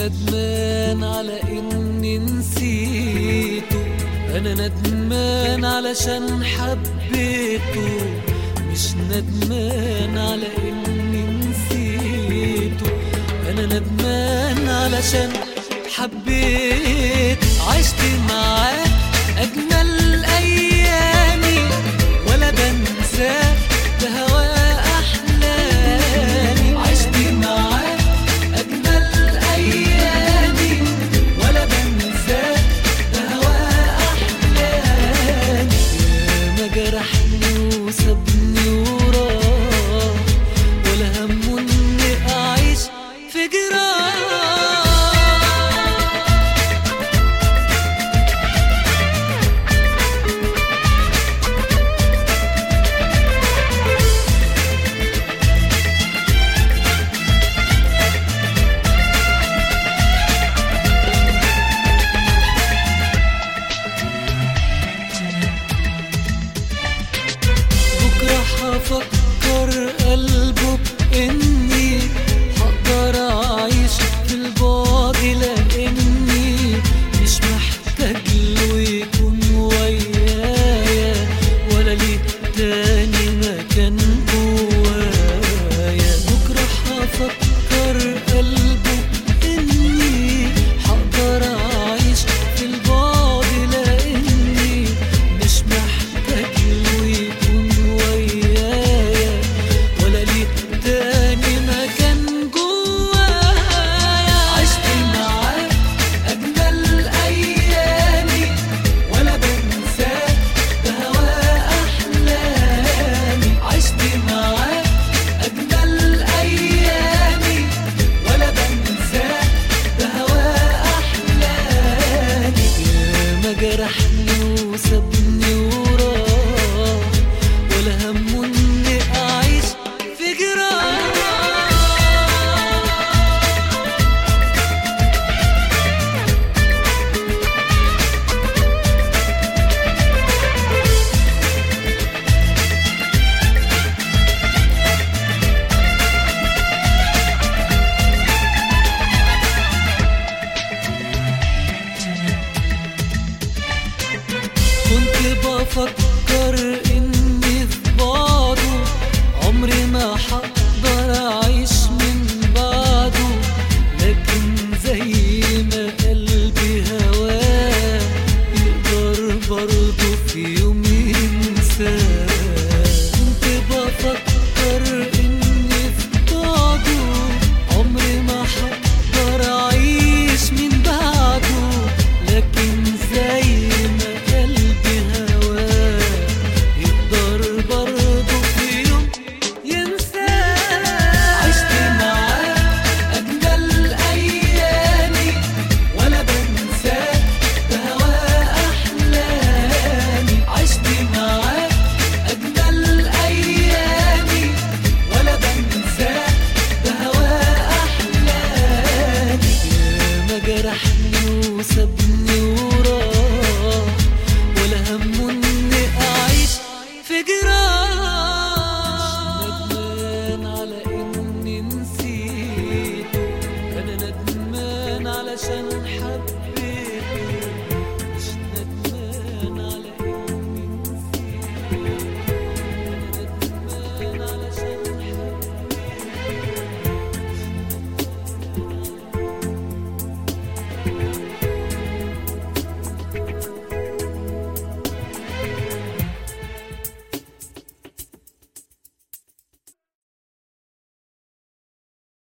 ندمان على اني نسيته انا ندمان علشان حبيته مش ندمان على اني نسيته انا ندمان علشان حبيت عشت معاه اجمل ايامي ولا بنساه بهواه احلامي عشت معاه اجمل ايامي ولا بنساه بهواه احلامي ياما جرحني وسابني وراه ولا همه اني اعيش في جراح بكرة هفكر قلبي